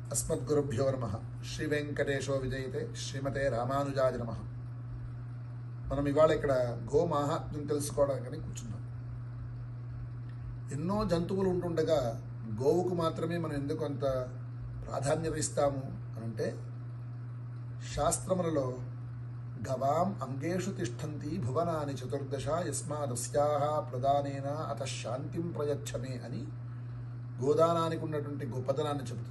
అస్మద్గురుభ్యో నమ శ్రీ వెంకటేశో విజయితే శ్రీమతే రామానుజాయ నమ మనం ఇవాళ ఇక్కడ గో మాహాత్మ్యం తెలుసుకోవడానికని కూర్చున్నాం ఎన్నో జంతువులు ఉంటుండగా గోవుకు మాత్రమే మనం ఎందుకు అంత ప్రాధాన్యత ఇస్తాము అనంటే శాస్త్రములలో గవాం అంగేషు తిష్టంతి భువనాని చతుర్దశ యస్మాదస్యాహ ప్రదానేన అత శాంతిం ప్రయచ్చమే అని గోదానానికి ఉన్నటువంటి గొప్పతనాన్ని చెబుతుంది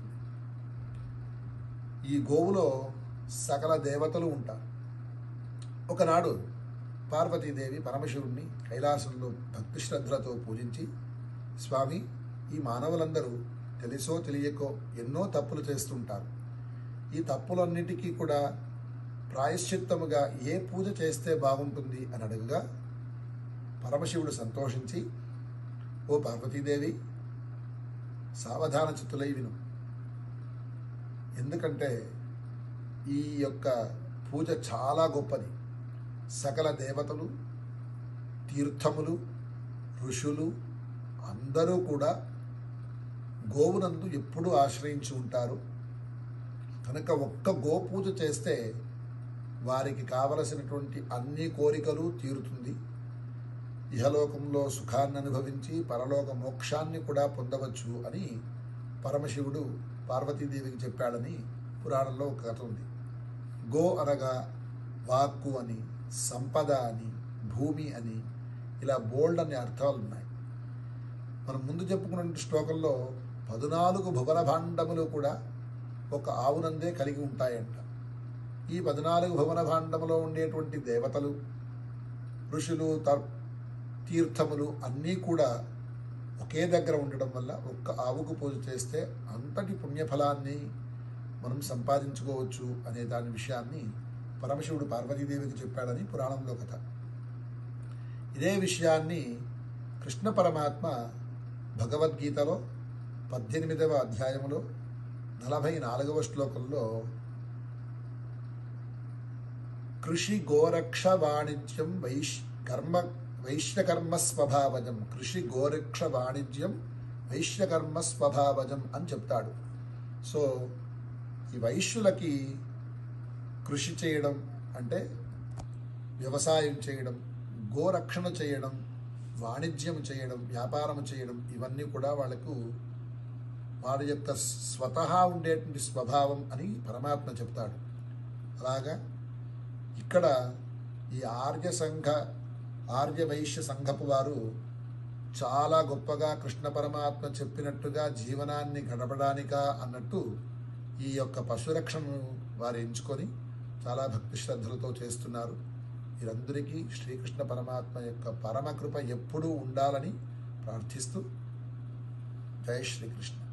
ఈ గోవులో సకల దేవతలు ఉంటారు ఒకనాడు పార్వతీదేవి పరమశివుణ్ణి కైలాసంలో భక్తి శ్రద్ధలతో పూజించి స్వామి ఈ మానవులందరూ తెలిసో తెలియకో ఎన్నో తప్పులు చేస్తుంటారు ఈ తప్పులన్నిటికీ కూడా ప్రాయశ్చిత్తముగా ఏ పూజ చేస్తే బాగుంటుంది అని అడగగా పరమశివుడు సంతోషించి ఓ పార్వతీదేవి సావధాన చిత్తులై విను ఎందుకంటే ఈ యొక్క పూజ చాలా గొప్పది సకల దేవతలు తీర్థములు ఋషులు అందరూ కూడా గోవునందు ఎప్పుడూ ఆశ్రయించి ఉంటారు కనుక ఒక్క గోపూజ చేస్తే వారికి కావలసినటువంటి అన్ని కోరికలు తీరుతుంది ఇహలోకంలో సుఖాన్ని అనుభవించి పరలోక మోక్షాన్ని కూడా పొందవచ్చు అని పరమశివుడు పార్వతీదేవికి చెప్పాడని పురాణంలో ఒక కథ ఉంది గో అనగా వాక్కు అని సంపద అని భూమి అని ఇలా బోల్డ్ అనే అర్థాలు ఉన్నాయి మనం ముందు చెప్పుకున్న శ్లోకంలో పద్నాలుగు భువన భాండములు కూడా ఒక ఆవునందే కలిగి ఉంటాయంట ఈ పద్నాలుగు భువన భాండములో ఉండేటువంటి దేవతలు ఋషులు తర్ తీర్థములు అన్నీ కూడా ఒకే దగ్గర ఉండడం వల్ల ఒక్క ఆవుకు పూజ చేస్తే అంతటి పుణ్యఫలాన్ని మనం సంపాదించుకోవచ్చు అనే దాని విషయాన్ని పరమశివుడు పార్వతీదేవికి చెప్పాడని పురాణంలో కథ ఇదే విషయాన్ని కృష్ణ పరమాత్మ భగవద్గీతలో పద్దెనిమిదవ అధ్యాయంలో నలభై నాలుగవ శ్లోకంలో కృషి గోరక్ష వాణిజ్యం వైశ్ కర్మ వైశ్యకర్మ స్వభావజం కృషి గోరక్ష వాణిజ్యం వైశ్యకర్మ స్వభావజం అని చెప్తాడు సో ఈ వైశ్యులకి కృషి చేయడం అంటే వ్యవసాయం చేయడం గోరక్షణ చేయడం వాణిజ్యం చేయడం వ్యాపారం చేయడం ఇవన్నీ కూడా వాళ్ళకు వారి యొక్క స్వతహా ఉండేటువంటి స్వభావం అని పరమాత్మ చెప్తాడు అలాగా ఇక్కడ ఈ ఆర్య సంఘ ఆర్య వైశ్య సంఘపు వారు చాలా గొప్పగా కృష్ణ పరమాత్మ చెప్పినట్టుగా జీవనాన్ని గడపడానిక అన్నట్టు ఈ యొక్క పశురక్షణను వారు ఎంచుకొని చాలా భక్తి శ్రద్ధలతో చేస్తున్నారు వీరందరికీ శ్రీకృష్ణ పరమాత్మ యొక్క పరమకృప ఎప్పుడూ ఉండాలని ప్రార్థిస్తూ జై శ్రీకృష్ణ